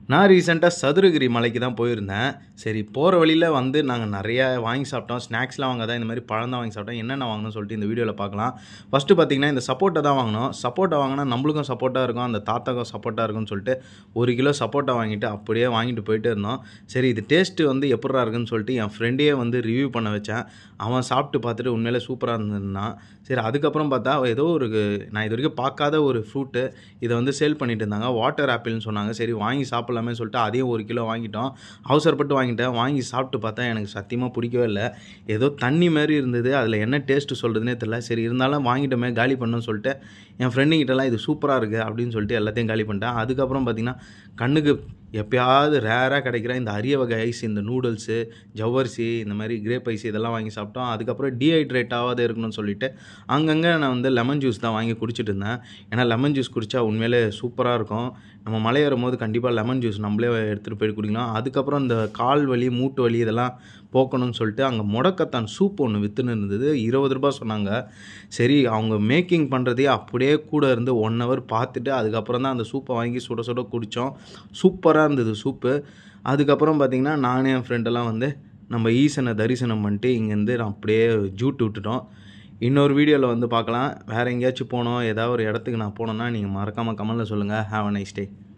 நான் ரீசெண்டாக சதுரகிரி மலைக்கு தான் போயிருந்தேன் சரி போகிற வழியில் வந்து நாங்கள் நிறையா வாங்கி சாப்பிட்டோம் ஸ்நாக்ஸ்லாம் வாங்க தான் இந்த மாதிரி பழம் தான் வாங்கி சாப்பிட்டோம் என்னென்ன வாங்கணும்னு சொல்லிட்டு இந்த வீடியோவில் பார்க்கலாம் ஃபஸ்ட்டு பார்த்தீங்கன்னா இந்த சப்போட்டா தான் வாங்கினோம் சப்போட்டா வாங்கினா நம்மளுக்கும் சப்போட்டா இருக்கும் அந்த தாத்தாக்கும் சப்போட்டா இருக்கும்னு சொல்லிட்டு ஒரு கிலோ சப்போட்டா வாங்கிட்டு அப்படியே வாங்கிட்டு போயிட்டே இருந்தோம் சரி இது டேஸ்ட்டு வந்து எப்படா இருக்குன்னு சொல்லிட்டு என் ஃப்ரெண்டையே வந்து ரிவ்யூ பண்ண வச்சேன் அவன் சாப்பிட்டு பார்த்துட்டு உண்மையிலே சூப்பராக இருந்திருந்தான் சரி அதுக்கப்புறம் பார்த்தா ஏதோ ஒரு நான் இது வரைக்கும் பார்க்காத ஒரு ஃப்ரூட்டு இதை வந்து சேல் பண்ணிட்டு இருந்தாங்க வாட்டர் ஆப்பிள்னு சொன்னாங்க சரி வாங்கி சாப்பிட்லாமே சொல்லிட்டு அதையும் ஒரு கிலோ வாங்கிட்டோம் அவசரப்பட்டு வாங்கிட்டேன் வாங்கி சாப்பிட்டு பார்த்தா எனக்கு சத்தியமாக பிடிக்கவே இல்லை ஏதோ தண்ணி மாதிரி இருந்தது அதில் என்ன டேஸ்ட்டு சொல்கிறதுனே தெரில சரி இருந்தாலும் வாங்கிட்டோமே காலி பண்ணணும்னு சொல்லிட்டு என் ஃப்ரெண்டுங்கிட்டலாம் இது சூப்பராக இருக்குது அப்படின்னு சொல்லிட்டு எல்லாத்தையும் காலி பண்ணிட்டேன் அதுக்கப்புறம் பார்த்திங்கன்னா கண்ணுக்கு எப்பயாவது ரேராக கிடைக்கிற இந்த அரிய வகை ஐஸ் இந்த நூடுல்ஸு ஜவ்வரிசி இந்த மாதிரி கிரேப் ஐஸ் இதெல்லாம் வாங்கி சாப்பிட்டோம் அதுக்கப்புறம் டீஹைட்ரேட் ஆகாத இருக்கணும்னு சொல்லிட்டு அங்கங்கே நான் வந்து லெமன் ஜூஸ் தான் வாங்கி குடிச்சிட்டு இருந்தேன் ஏன்னா லெமன் ஜூஸ் குடித்தா உண்மையிலே சூப்பராக இருக்கும் நம்ம மலை ஏறும்போது கண்டிப்பாக லெமன் ஜூஸ் நம்மளே எடுத்துகிட்டு போய் குடிக்கணும் அதுக்கப்புறம் இந்த கால் வலி மூட்டு வலி இதெல்லாம் போக்கணும்னு சொல்லிட்டு அங்கே முடக்கத்தான் சூப் ஒன்று விற்றுன்னு இருந்தது இருபது ரூபா சொன்னாங்க சரி அவங்க மேக்கிங் பண்ணுறதே அப்படியே கூட இருந்து ஒன் ஹவர் பார்த்துட்டு அதுக்கப்புறம் தான் அந்த சூப்பை வாங்கி சுட சுட குடித்தோம் சூப்பராக இருந்தது சூப்பு அதுக்கப்புறம் பார்த்திங்கன்னா நானே என் ஃப்ரெண்டெல்லாம் வந்து நம்ம ஈசனை தரிசனம் பண்ணிட்டு இங்கேருந்து நான் அப்படியே ஜூட்டு விட்டுட்டோம் இன்னொரு வீடியோவில் வந்து பார்க்கலாம் வேறு எங்கேயாச்சும் போனோம் ஏதாவது ஒரு இடத்துக்கு நான் போனோன்னா நீங்கள் மறக்காமல் கமெண்டில் சொல்லுங்கள் ஹாவ் அ நைஸ் டே